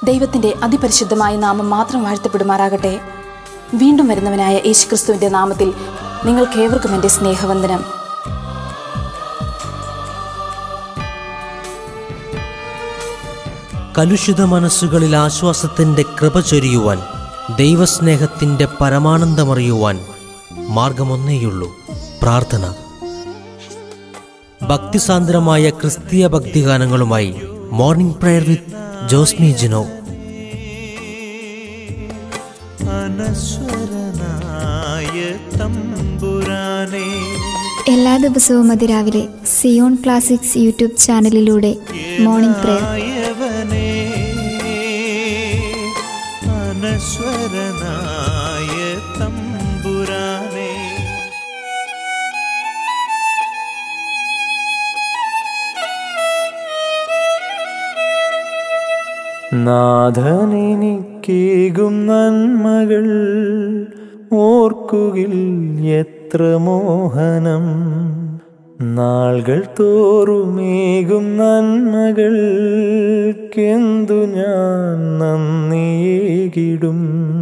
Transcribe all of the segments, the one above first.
ദൈവത്തിന്റെ അതിപരിശുദ്ധമായ നാമം മാത്രം വാഴ്ത്തപ്പെടുമാറാകട്ടെ വീണ്ടും വരുന്നവനായ യേശുക്രിസ്തുവിന്റെ നാമത്തിൽ നിങ്ങൾക്കേവർക്കും എൻ്റെ സ്നേഹവന്ദനം കലുഷിത മനസ്സുകളിൽ ആശ്വാസത്തിന്റെ കൃപ ചൊരിയുവാൻ ദൈവസ്നേഹത്തിന്റെ പരമാനന്ദമറിയുവാൻ മാർഗമൊന്നേയുള്ളൂ പ്രാർത്ഥന ഭക്തിസാന്ദ്രമായ ക്രിസ്തീയ ഭക്തിഗാനങ്ങളുമായി morning prayer with Josmi Jino അനശ്വരനായ തമ്പുരാനേ എല്ലാ ദിവസവും അതിരാവിലെ സിയോൺ ക്ലാസിക്സ് യൂട്യൂബ് ചാനലിലൂടെ മോർണിംഗ് പ്രേയർ ആയവനേ അനശ്വരനായ തമ്പുരാനേ നാഥനെനിക്കേകും നന്മകൾ ഓർക്കുകിൽ എത്ര മോഹനം നാളുകൾ തോറുമേകും നന്മകൾക്കെന്തു ഞാൻ നന്ദിയേകിടും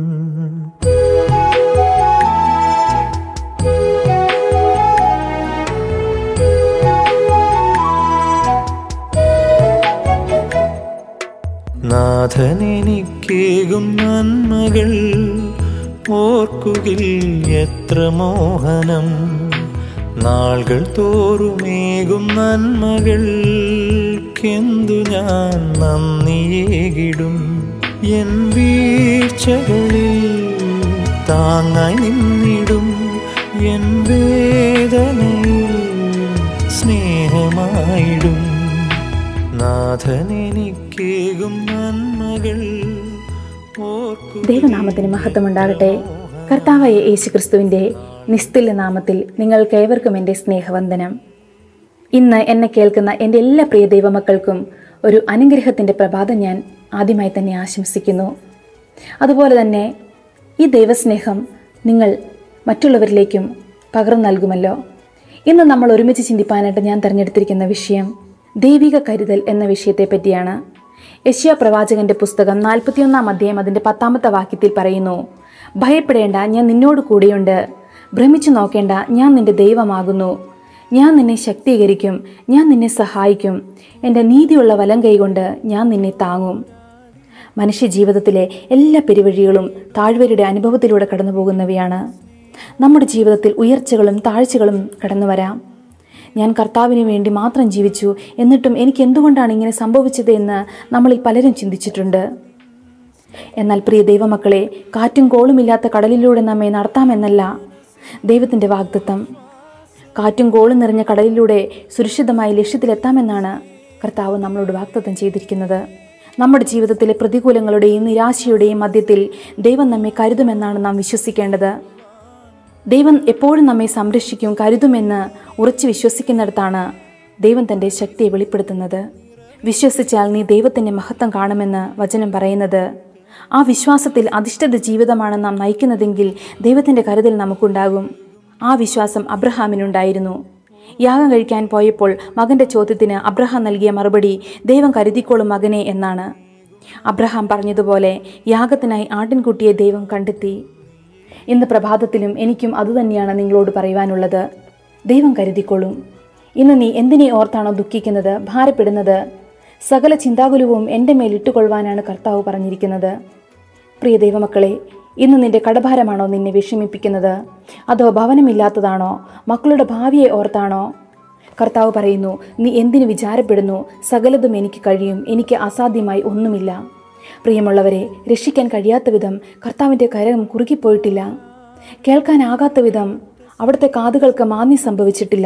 നാഥനെനിക്കേകും നന്മകൾ ഓർക്കുകിൽ എത്ര മോഹനം നാളുകൾ തോറുമേകും നന്മകൾക്കെന്തു ഞാൻ നന്ദിയേകിടും എൻ വീഴ്ചകളിൽ താങ്ങായി നിന്നിടും എൻ വേദനയിൽ സ്നേഹമായിടും നാഥനെനിക്കേകും നന്മകൾ ഓർക്കു ദൈവനാമത്തിന് മഹത്വമുണ്ടാകട്ടെ കർത്താവായ യേശുക്രിസ്തുവിന്റെ നിസ്തുല്യ നാമത്തിൽ നിങ്ങൾക്കേവർക്കും എൻ്റെ സ്നേഹവന്ദനം ഇന്ന് എന്നെ കേൾക്കുന്ന എൻ്റെ എല്ലാ പ്രിയ ദൈവമക്കൾക്കും ഒരു അനുഗ്രഹത്തിൻ്റെ പ്രഭാതം ഞാൻ ആദ്യമായി തന്നെ ആശംസിക്കുന്നു അതുപോലെ തന്നെ ഈ ദൈവസ്നേഹം നിങ്ങൾ മറ്റുള്ളവരിലേക്കും പകർന്നു നൽകുമല്ലോ ഇന്ന് നമ്മൾ ഒരുമിച്ച് ചിന്തിപ്പാനായിട്ട് ഞാൻ തിരഞ്ഞെടുത്തിരിക്കുന്ന വിഷയം ദൈവിക കരുതൽ എന്ന വിഷയത്തെ പറ്റിയാണ് യശ്യ പ്രവാചകന്റെ പുസ്തകം നാൽപ്പത്തിയൊന്നാം അധ്യായം അതിൻ്റെ പത്താമത്തെ വാക്യത്തിൽ പറയുന്നു ഭയപ്പെടേണ്ട ഞാൻ നിന്നോട് കൂടെയുണ്ട് ഭ്രമിച്ചു നോക്കേണ്ട ഞാൻ നിന്റെ ദൈവമാകുന്നു ഞാൻ നിന്നെ ശക്തീകരിക്കും ഞാൻ നിന്നെ സഹായിക്കും എൻ്റെ നീതിയുള്ള വലം കൈകൊണ്ട് ഞാൻ നിന്നെ താങ്ങും മനുഷ്യ ജീവിതത്തിലെ എല്ലാ പെരുവഴികളും താഴ്വരയുടെ അനുഭവത്തിലൂടെ കടന്നു പോകുന്നവയാണ് നമ്മുടെ ജീവിതത്തിൽ ഉയർച്ചകളും താഴ്ചകളും കടന്നു വരാം ഞാൻ കർത്താവിന് വേണ്ടി മാത്രം ജീവിച്ചു എന്നിട്ടും എനിക്ക് എന്തുകൊണ്ടാണ് ഇങ്ങനെ സംഭവിച്ചത് എന്ന് നമ്മളിൽ പലരും ചിന്തിച്ചിട്ടുണ്ട് എന്നാൽ പ്രിയ ദൈവമക്കളെ കാറ്റും കോളുമില്ലാത്ത കടലിലൂടെ നമ്മെ നടത്താമെന്നല്ല ദൈവത്തിൻ്റെ വാഗ്ദത്തം കാറ്റും കോളും നിറഞ്ഞ കടലിലൂടെ സുരക്ഷിതമായി ലക്ഷ്യത്തിലെത്താമെന്നാണ് കർത്താവ് നമ്മളോട് വാഗ്ദത്തം ചെയ്തിരിക്കുന്നത് നമ്മുടെ ജീവിതത്തിലെ പ്രതികൂലങ്ങളുടെയും നിരാശയുടെയും മധ്യത്തിൽ ദൈവം നമ്മെ കരുതുമെന്നാണ് നാം വിശ്വസിക്കേണ്ടത് ദൈവം എപ്പോഴും നമ്മെ സംരക്ഷിക്കും കരുതുമെന്ന് ഉറച്ചു വിശ്വസിക്കുന്നിടത്താണ് ദൈവം തൻ്റെ ശക്തിയെ വെളിപ്പെടുത്തുന്നത് വിശ്വസിച്ചാൽ നീ ദൈവത്തിൻ്റെ മഹത്വം കാണുമെന്ന് വചനം പറയുന്നത് ആ വിശ്വാസത്തിൽ അധിഷ്ഠിത ജീവിതമാണ് നാം നയിക്കുന്നതെങ്കിൽ ദൈവത്തിൻ്റെ കരുതൽ നമുക്കുണ്ടാകും ആ വിശ്വാസം അബ്രഹാമിനുണ്ടായിരുന്നു യാഗം കഴിക്കാൻ പോയപ്പോൾ മകന്റെ ചോദ്യത്തിന് അബ്രഹാം നൽകിയ മറുപടി ദൈവം കരുതിക്കോളും മകനെ എന്നാണ് അബ്രഹാം പറഞ്ഞതുപോലെ യാഗത്തിനായി ആട്ടിൻകുട്ടിയെ ദൈവം കണ്ടെത്തി ഇന്ന് പ്രഭാതത്തിലും എനിക്കും അതുതന്നെയാണ് നിങ്ങളോട് പറയുവാനുള്ളത് ദൈവം കരുതിക്കൊള്ളും ഇന്ന് നീ എന്തിനെ ഓർത്താണോ ദുഃഖിക്കുന്നത് ഭാരപ്പെടുന്നത് സകല ചിന്താകുലവും എൻ്റെ മേൽ ഇട്ടുകൊള്ളുവാനാണ് കർത്താവ് പറഞ്ഞിരിക്കുന്നത് പ്രിയ ദൈവമക്കളെ ഇന്ന് നിന്റെ കടഭാരമാണോ നിന്നെ വിഷമിപ്പിക്കുന്നത് അതോ ഭവനമില്ലാത്തതാണോ മക്കളുടെ ഭാവിയെ ഓർത്താണോ കർത്താവ് പറയുന്നു നീ എന്തിനു വിചാരപ്പെടുന്നു സകലതും എനിക്ക് കഴിയും എനിക്ക് അസാധ്യമായി ഒന്നുമില്ല പ്രിയമുള്ളവരെ രക്ഷിക്കാൻ കഴിയാത്ത വിധം കർത്താവിൻ്റെ കരം കുറുകിപ്പോയിട്ടില്ല കേൾക്കാനാകാത്ത വിധം അവിടുത്തെ കാതുകൾക്ക് മാന്യം സംഭവിച്ചിട്ടില്ല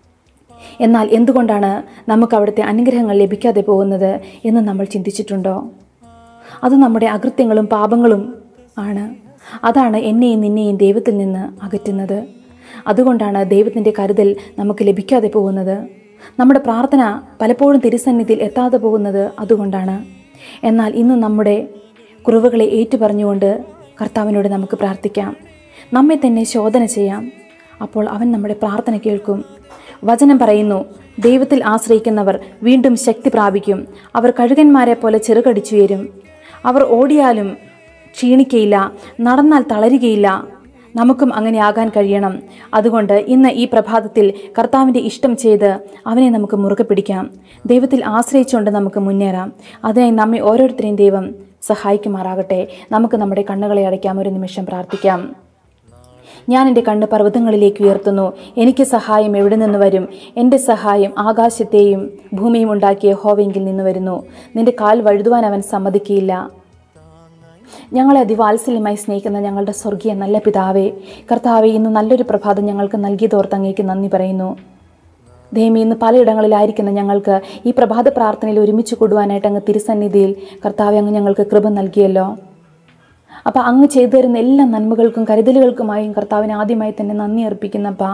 എന്നാൽ എന്തുകൊണ്ടാണ് നമുക്ക് അവിടുത്തെ അനുഗ്രഹങ്ങൾ ലഭിക്കാതെ പോകുന്നത് എന്ന് നമ്മൾ ചിന്തിച്ചിട്ടുണ്ടോ അത് നമ്മുടെ അകൃത്യങ്ങളും പാപങ്ങളും ആണ് അതാണ് എന്നെയും നിന്നെയും ദൈവത്തിൽ നിന്ന് അകറ്റുന്നത് അതുകൊണ്ടാണ് ദൈവത്തിൻ്റെ കരുതൽ നമുക്ക് ലഭിക്കാതെ പോകുന്നത് നമ്മുടെ പ്രാർത്ഥന പലപ്പോഴും തിരുസന്നിധിയിൽ എത്താതെ പോകുന്നത് അതുകൊണ്ടാണ് എന്നാൽ ഇന്ന് നമ്മുടെ കുറവുകളെ ഏറ്റുപറഞ്ഞുകൊണ്ട് കർത്താവിനോട് നമുക്ക് പ്രാർത്ഥിക്കാം നമ്മെ തന്നെ ശോധന ചെയ്യാം അപ്പോൾ അവൻ നമ്മുടെ പ്രാർത്ഥന കേൾക്കും വചനം പറയുന്നു ദൈവത്തിൽ ആശ്രയിക്കുന്നവർ വീണ്ടും ശക്തി പ്രാപിക്കും അവർ കഴുകന്മാരെ പോലെ ചെറുകടിച്ചുയരും അവർ ഓടിയാലും ക്ഷീണിക്കയില്ല നടന്നാൽ തളരുകയില്ല നമുക്കും അങ്ങനെ ആകാൻ കഴിയണം അതുകൊണ്ട് ഇന്ന് ഈ പ്രഭാതത്തിൽ കർത്താവിൻ്റെ ഇഷ്ടം ചെയ്ത് അവനെ നമുക്ക് മുറുകെ പിടിക്കാം ദൈവത്തിൽ ആശ്രയിച്ചുകൊണ്ട് നമുക്ക് മുന്നേറാം അതിനായി നമ്മെ ഓരോരുത്തരെയും ദൈവം സഹായിക്കുമാറാകട്ടെ നമുക്ക് നമ്മുടെ കണ്ണുകളെ അടയ്ക്കാം ഒരു നിമിഷം പ്രാർത്ഥിക്കാം ഞാൻ എൻ്റെ കണ്ണ് പർവ്വതങ്ങളിലേക്ക് ഉയർത്തുന്നു എനിക്ക് സഹായം എവിടെ നിന്ന് വരും എൻ്റെ സഹായം ആകാശത്തെയും ഭൂമിയും ഉണ്ടാക്കിയ ഹോവെങ്കിൽ നിന്ന് വരുന്നു നിന്റെ കാൽ വഴുതുവാൻ അവൻ സമ്മതിക്കുകയില്ല ഞങ്ങളെ അതിവാത്സല്യമായി സ്നേഹിക്കുന്ന ഞങ്ങളുടെ സ്വർഗീയ നല്ല പിതാവേ കർത്താവെ ഇന്ന് നല്ലൊരു പ്രഭാതം ഞങ്ങൾക്ക് നൽകിയതോർത്ത് അങ്ങേക്ക് നന്ദി പറയുന്നു ദൈവമേ ഇന്ന് പലയിടങ്ങളിലായിരിക്കുന്ന ഞങ്ങൾക്ക് ഈ പ്രഭാത പ്രാർത്ഥനയിൽ ഒരുമിച്ച് കൂടുവാനായിട്ട് അങ്ങ് തിരുസന്നിധിയിൽ കർത്താവെ അങ്ങ് ഞങ്ങൾക്ക് കൃപ നൽകിയല്ലോ അപ്പം അങ്ങ് ചെയ്തു തരുന്ന എല്ലാ നന്മകൾക്കും കരുതലുകൾക്കുമായും കർത്താവിന് ആദ്യമായി തന്നെ നന്ദി അർപ്പിക്കുന്നപ്പാ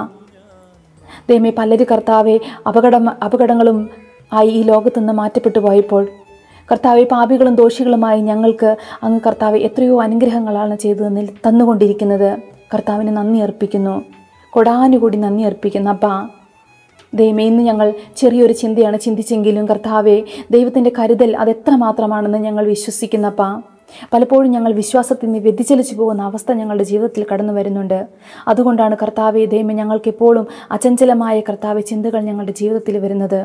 ദൈവമേ പലര് കർത്താവെ അപകടം അപകടങ്ങളും ആയി ഈ ലോകത്തുനിന്ന് മാറ്റപ്പെട്ടു പോയപ്പോൾ കർത്താവെ പാപികളും ദോഷികളുമായി ഞങ്ങൾക്ക് അങ്ങ് കർത്താവ് എത്രയോ അനുഗ്രഹങ്ങളാണ് ചെയ്തു തന്നിൽ തന്നുകൊണ്ടിരിക്കുന്നത് കർത്താവിന് നന്ദി അർപ്പിക്കുന്നു കൊടാനുകൂടി നന്ദി അർപ്പിക്കുന്നു അപ്പാ ദൈവമേ ഇന്ന് ഞങ്ങൾ ചെറിയൊരു ചിന്തയാണ് ചിന്തിച്ചെങ്കിലും കർത്താവെ ദൈവത്തിൻ്റെ കരുതൽ അത് എത്ര മാത്രമാണെന്ന് ഞങ്ങൾ വിശ്വസിക്കുന്നപ്പാ പലപ്പോഴും ഞങ്ങൾ വിശ്വാസത്തിൽ നിന്ന് വ്യതിചലിച്ചു പോകുന്ന അവസ്ഥ ഞങ്ങളുടെ ജീവിതത്തിൽ കടന്നു വരുന്നുണ്ട് അതുകൊണ്ടാണ് കർത്താവെ ദൈവമേ ഞങ്ങൾക്ക് എപ്പോഴും അചഞ്ചലമായ കർത്താവെ ചിന്തകൾ ഞങ്ങളുടെ ജീവിതത്തിൽ വരുന്നത്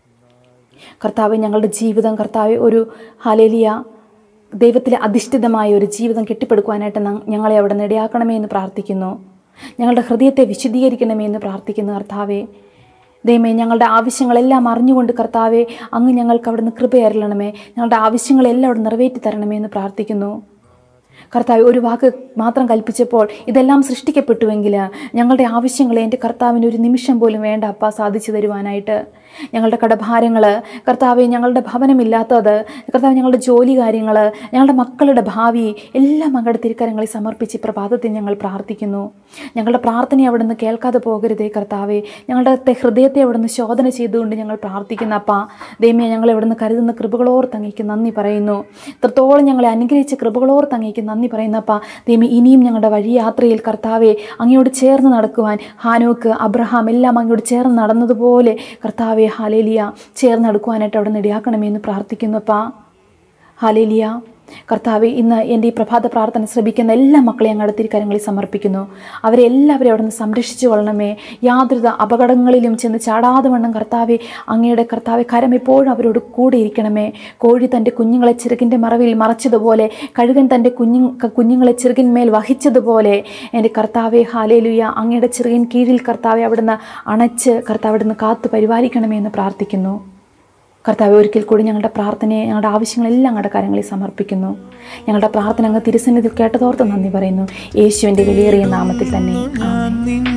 കർത്താവ് ഞങ്ങളുടെ ജീവിതം കർത്താവ് ഒരു ഹാലേലിയ ദൈവത്തിൽ അധിഷ്ഠിതമായ ഒരു ജീവിതം കെട്ടിപ്പടുക്കുവാനായിട്ട് ന- ഞങ്ങളെ അവിടെ ഇടയാക്കണമേ എന്ന് പ്രാർത്ഥിക്കുന്നു ഞങ്ങളുടെ ഹൃദയത്തെ വിശദീകരിക്കണമേ എന്ന് പ്രാർത്ഥിക്കുന്നു കർത്താവെ ദൈവമേ ഞങ്ങളുടെ ആവശ്യങ്ങളെല്ലാം അറിഞ്ഞുകൊണ്ട് കർത്താവെ അങ്ങ് ഞങ്ങൾക്ക് അവിടുന്ന് കൃപയരളണമേ ഞങ്ങളുടെ ആവശ്യങ്ങളെല്ലാം അവിടെ നിറവേറ്റി തരണമേ എന്ന് പ്രാർത്ഥിക്കുന്നു കർത്താവ് ഒരു വാക്ക് മാത്രം കൽപ്പിച്ചപ്പോൾ ഇതെല്ലാം സൃഷ്ടിക്കപ്പെട്ടുവെങ്കിൽ ഞങ്ങളുടെ ആവശ്യങ്ങളെ എൻ്റെ കർത്താവിന് ഒരു നിമിഷം പോലും വേണ്ട അപ്പ സാധിച്ചു തരുവാനായിട്ട് ഞങ്ങളുടെ കടഭാരങ്ങൾ കർത്താവെ ഞങ്ങളുടെ ഭവനമില്ലാത്തത് കർത്താവ് ഞങ്ങളുടെ ജോലി കാര്യങ്ങൾ ഞങ്ങളുടെ മക്കളുടെ ഭാവി എല്ലാം അങ്ങയുടെ തിരുക്കരങ്ങളിൽ സമർപ്പിച്ച് ഈ പ്രഭാതത്തിൽ ഞങ്ങൾ പ്രാർത്ഥിക്കുന്നു ഞങ്ങളുടെ പ്രാർത്ഥന അവിടുന്ന് കേൾക്കാതെ പോകരുതേ കർത്താവെ ഞങ്ങളുടെ ഹൃദയത്തെ അവിടുന്ന് ശോധന ചെയ്തുകൊണ്ട് ഞങ്ങൾ പ്രാർത്ഥിക്കുന്ന അപ്പ ദൈവമേ ഞങ്ങൾ ഇവിടുന്ന് കരുതുന്ന കൃപകളോർ തങ്ങയ്ക്ക് നന്ദി പറയുന്നു ഇത്രത്തോളം ഞങ്ങളെ അനുഗ്രഹിച്ച കൃപകളോർ തങ്ങയ്ക്ക് നന്ദി പറയുന്നപ്പ ദൈവമേ ഇനിയും ഞങ്ങളുടെ വഴിയാത്രയിൽ കർത്താവെ അങ്ങയോട് ചേർന്ന് നടക്കുവാൻ ഹാനോക്ക് അബ്രഹാം എല്ലാം അങ്ങയോട് ചേർന്ന് നടന്നതുപോലെ കർത്താവെ ഹാലേലിയ ചേർന്ന് നടക്കുവാനായിട്ട് അവിടെ ഇടയാക്കണമെന്ന് പ്രാർത്ഥിക്കുന്നപ്പാ ഹാലേലിയ കർത്താവെ ഇന്ന് എൻ്റെ ഈ പ്രഭാത പ്രാർത്ഥന ശ്രമിക്കുന്ന എല്ലാ മക്കളെയും അങ്ങയുടെ തിരുക്കരങ്ങളിൽ സമർപ്പിക്കുന്നു അവരെ എല്ലാവരെയും അവിടെ നിന്ന് സംരക്ഷിച്ചു കൊള്ളണമേ യാതൊരു അപകടങ്ങളിലും ചെന്ന് ചാടാതെ വണ്ണം കർത്താവെ അങ്ങയുടെ കർത്താവെ കരം എപ്പോഴും അവരോട് കൂടെ ഇരിക്കണമേ കോഴി തൻ്റെ കുഞ്ഞുങ്ങളെ ചിറകിൻ്റെ മറവിൽ മറച്ചതുപോലെ കഴുകൻ തൻ്റെ കുഞ്ഞു കുഞ്ഞുങ്ങളെ ചിറകിന്മേൽ വഹിച്ചതുപോലെ എൻ്റെ കർത്താവെ ഹാലേലുയ അങ്ങയുടെ ചിറകിൻ കീഴിൽ കർത്താവെ അവിടുന്ന് അണച്ച് കർത്താവ് അവിടുന്ന് കാത്തു പരിപാലിക്കണമേ എന്ന് പ്രാർത്ഥിക്കുന്നു കർത്താവ് ഒരിക്കൽ കൂടി ഞങ്ങളുടെ പ്രാർത്ഥനയെ ഞങ്ങളുടെ ആവശ്യങ്ങളെല്ലാം അങ്ങയുടെ കാര്യങ്ങളിൽ സമർപ്പിക്കുന്നു ഞങ്ങളുടെ പ്രാർത്ഥന അങ്ങ് തിരുസന്നിധിയിൽ കേട്ടതോർത്ത് നന്ദി പറയുന്നു യേശുവിൻ്റെ വിലയേറിയ നാമത്തിൽ തന്നെ ഞാൻ നിൻ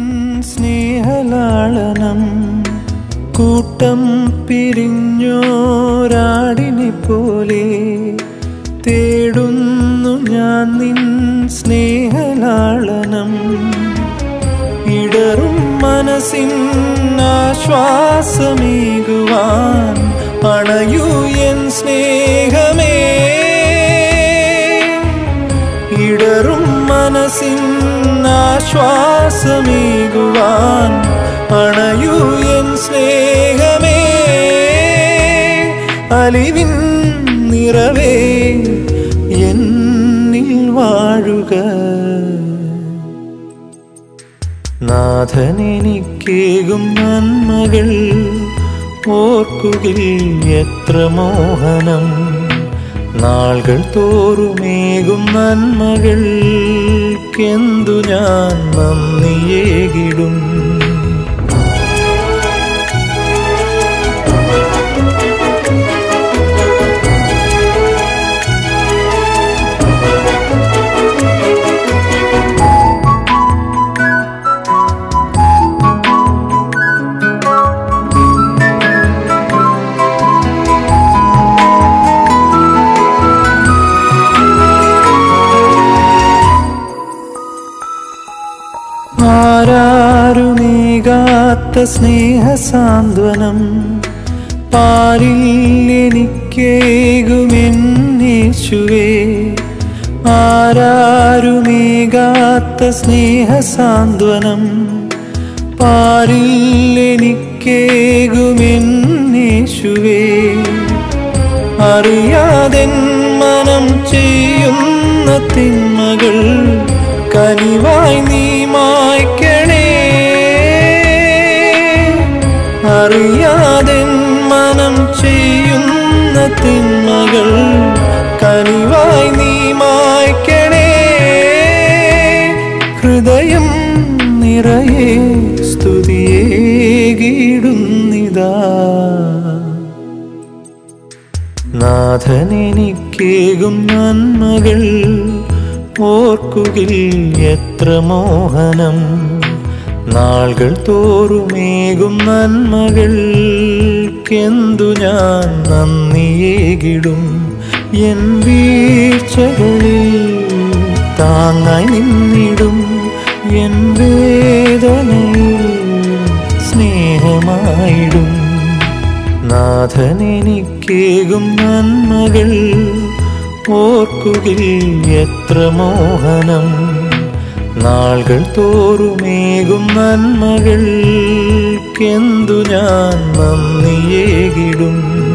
സ്നേഹലാളനം കൂട്ടം പിരിഞ്ഞോരാടിനെ പോലെ തേടുന്നു ഞാൻ നിൻ സ്നേഹലാളനം ഇടറും മനസ്സിൻ ആശ്വാസമേകുവാൻ അണയൂ എൻ സ്നേഹമേ ഇടറും മനസ്സിൻ ആശ്വാസമേകുവാൻ അണയൂ എൻ സ്നേഹമേ അലിവിൻ നിറവേ എന്നിൽ വാഴുക നാഥനെനിക്കേകും നന്മകൾ ഓർക്കുകിൽ എത്ര മോഹനം നാളുകൾ തോറുമേകും നന്മകൾക്കെന്തു ഞാൻ നന്ദിയേകിടും ആരാരുമേകാത്ത സ്നേഹസാന്ത്വനം പാരിൽ എനിക്കേകുമെന്നേശുവേ ആരാരുമേകാത്ത സ്നേഹസാന്ത്വനം പാരിൽ എനിക്കേകുമെന്നേശുവേ അറിയാതെൻ മനം മനം ചെയ്യുന്ന തിന്മകൾ കനിവായി നീ മായ്ക്കണേ അറിയാതെ മനം ചെയ്യുന്ന തിന്മകൾ കനിവായി നീ മായ്ക്കണേ ഹൃദയം നിറയെ സ്തുതിയേകിടുന്നിതാ നാഥനെനിക്കേകും നന്മകൾ ഓർക്കുകിൽ എത്ര മോഹനം നാളുകൾ തോറുമേകും നന്മകൾക്കെന്തു ഞാൻ നന്ദിയേകിടും എൻ വീഴ്ചകളിൽ താങ്ങായി നിന്നിടും എൻ വേദനയിൽ സ്നേഹമായിടും നാഥനെനിക്കേകും നന്മകൾ ഓർക്കുകിൽ എത്ര മോഹനം നാളുകൾ തോറുമേകും നന്മകൾക്കെന്തു ഞാൻ നന്ദിയേകിടും